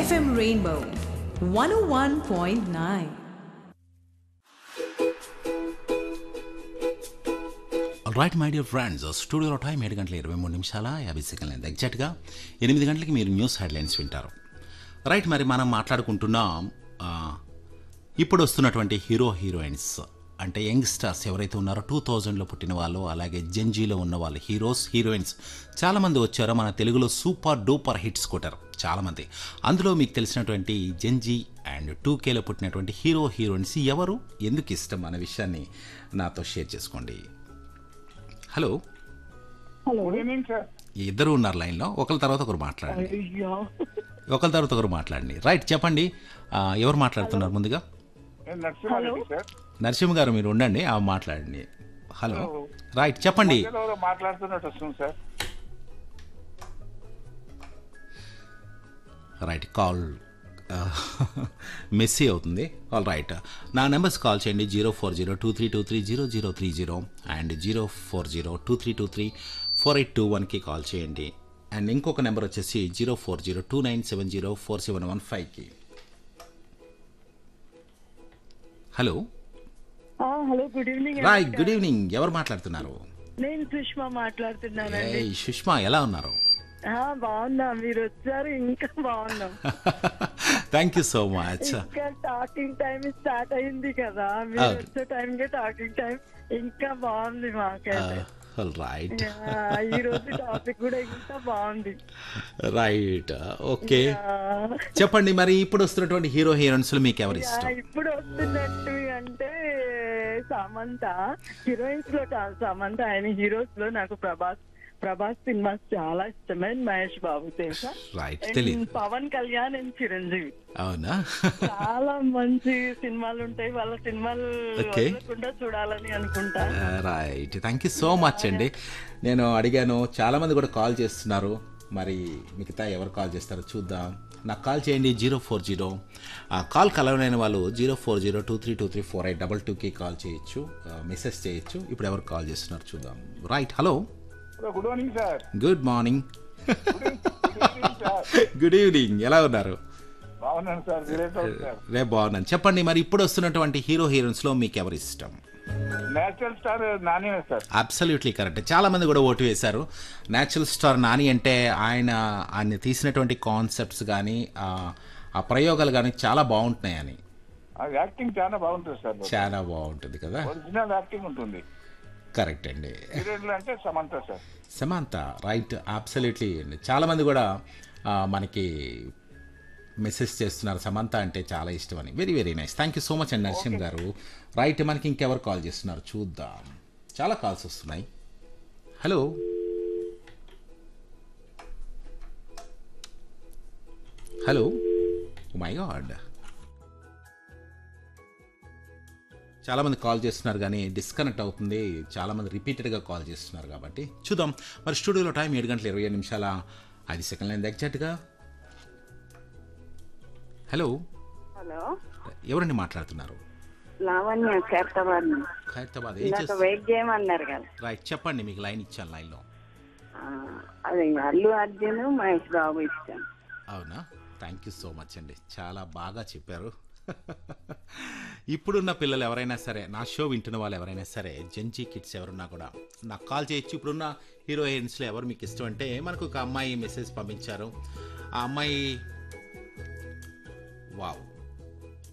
FM Rainbow 101.9. Right my dear friends స్టూడియోలో time ఏడు గంటల ఇరవై మూడు నిమిషాల యాభై సెకండ్లు ఎగ్జాక్ట్గా ఎనిమిది గంటలకి మీరు న్యూస్ హెడ్లైన్స్ వింటారు రైట్ మరి మనం మాట్లాడుకుంటున్నాం ఆ, ఇప్పుడు వస్తున్నటువంటి హీరో హీరోయిన్స్ అంటే యంగ్స్టర్స్ ఎవరైతే ఉన్నారో టూ థౌజండ్లో పుట్టిన వాళ్ళు అలాగే జెంజీలో ఉన్న వాళ్ళు హీరోస్ హీరోయిన్స్ చాలామంది వచ్చారో మన తెలుగులో సూపర్ డూపర్ హిట్స్ కొట్టారు చాలామంది అందులో మీకు తెలిసినటువంటి జెంజీ అండ్ టూ కేలో పుట్టినటువంటి హీరో హీరోయిన్స్ ఎవరు ఎందుకు ఇష్టం అనే విషయాన్ని నాతో షేర్ చేసుకోండి hello hello good evening sir ఈ ఇద్దరు ఉన్నారు లైన్లో ఒకరి తర్వాత ఒకరు మాట్లాడండి అయ్యో ఒకరి తర్వాత ఒకరు మాట్లాడండి రైట్ చెప్పండి ఆ, ఎవరు మాట్లాడుతున్నారు ముందుగా నేను నరసింహారెడ్డి సార్ నరసింహ గారు మీరు ఉండండి ఆ మాట్లాడండి హలో రైట్ చెప్పండి మధ్యలో ఎవరో మాట్లాడుతున్నట్టు వస్తుంది సార్ రైట్ కాల్ మెస్సీ అవుతుంది ఆల్ రైట్ నా నెంబర్స్ కాల్ చేయండి zero four zero two three two three zero zero three zero and zero four zero two three two three four eight two వన్కి call చేయండి and ఇంకొక number వచ్చేసి zero four zero two nine seven zero four seven one ఫైవ్కి hello ఆ, hello good evening right good evening ఎవరు మాట్లాడుతున్నారు నేను సుష్మా మాట్లాడుతున్నానండి ఏయ్ సుష్మా ఎలా ఉన్నారు ఆ, బాగున్నా మీరు వచ్చారు ఇంకా బాగున్నాం థ్యాంక్ యూ సో మచ్ ఇంకా టాకింగ్ టైం స్టార్ట్ అయింది కదా మీరు అవును. వచ్చే టైం కి టాకింగ్ టైం ఇంకా బాగుంది మాకైతే రైట్ ఆ, ఈ రోజు టాపిక్ కూడా ఇంకా బాగుంది రైట్ ఓకే ఆ, చెప్పండి మరి ఇప్పుడు వస్తున్నటువంటి హీరో హీరోయిన్స్ మీకు ఎవరు ఆ, ఇష్టం ఇప్పుడు వస్తున్నట్టు అంటే సమంత హీరోయిన్స్ లో కాదు సమంత ఆయన హీరోస్ లో నాకు ప్రభాస్ ప్రభాస్ సినిమాస్ చాలా ఇష్టమైన మహేష్ బాబు తెలుసా రైట్ And తెలియదు పవన్ కళ్యాణ్ అండ్ చిరంజీవి అవునా చాలా మంచి సినిమాలు ఉంటాయి వాళ్ళ సినిమాలు Okay. వదలకుండా చూడాలని అనుకుంటా right thank you so much అండి నేను అడిగాను చాలా మంది కూడా కాల్ చేస్తున్నారు మరి మిగతా ఎవరు కాల్ చేస్తారో చూద్దాం నాకు కాల్ చేయండి జీరో ఫోర్ జీరో కాల్ కలవలేని వాళ్ళు zero four zero two three two three four eight double టూకి కాల్ చేయొచ్చు మెసేజ్ చేయొచ్చు ఇప్పుడు ఎవరు కాల్ చేస్తున్నారు చూద్దాం right hello good evening sir good morning good evening sir good evening ఎలా ఉన్నారు బాగున్నాను సార్ మీరే సార్ రేపు బాగున్నాను చెప్పండి మరి ఇప్పుడు వస్తున్నటువంటి హీరో హీరోయిన్స్లో మీకు ఎవరు ఇష్టం natural star Nani sir absolutely correct చాలా మంది కూడా ఓటు వేశారు న్యాచురల్ స్టార్ నాని అంటే ఆయన ఆయన తీసినటువంటి కాన్సెప్ట్స్ కానీ ఆ ప్రయోగాలు కానీ చాలా బాగుంటున్నాయని అది యాక్టింగ్ చాలా బాగుంటుంది సార్ చాలా బాగుంటుంది కదా ఒరిజినల్ యాక్టింగ్ ఉంటుంది కరెక్ట్ అండి హీరోయిన్లు అంటే Samantha sir Samantha right absolutely అండి చాలా మంది కూడా ఆ, మనకి మెసేజ్ చేస్తున్నారు సమంత అంటే చాలా ఇష్టం అని very very nice thank you so much అండి నరసింహ్ గారు రైట్ మనకి ఇంకెవరు కాల్ చేస్తున్నారు చూద్దాం చాలా కాల్స్ వస్తున్నాయి హలో హలో మై గాడ్ చాలా మంది కాల్ చేస్తున్నారు కానీ డిస్కనెక్ట్ అవుతుంది చాలా మంది రిపీటెడ్గా కాల్ చేస్తున్నారు కాబట్టి చూద్దాం మరి స్టూడియోలో టైం ఏడు గంటల ఇరవై ఏడు నిమిషాల ఐదు సెకండ్లు అయింది ఎగ్జాక్ట్గా హలో హలో ఎవరండి మాట్లాడుతున్నారు లావణ్య ఖైరతాబాద్ నుంచి. ఖైరతాబాద్ ఏం ఇందాక చేస్తారు వెయిట్ చేయమన్నారు కదా రైట్ చెప్పండి మీకు లైన్ ఇచ్చాను లైన్లో ఆ, అది అల్లు అర్జున్ మహేష్ బాబు ఇష్టం అవునా థ్యాంక్ యూ సో మచ్ అండి చాలా బాగా చెప్పారు ఇప్పుడున్న పిల్లలు ఎవరైనా సరే నా షో వింటున్న వాళ్ళు ఎవరైనా సరే జెంజీ కిడ్స్ ఎవరున్నా కూడా నాకు కాల్ చేయొచ్చు ఇప్పుడున్న హీరోయిన్స్లో ఎవరు మీకు ఇష్టం అంటే మనకు ఒక అమ్మాయి మెసేజ్ పంపించారు ఆ అమ్మాయి వావ్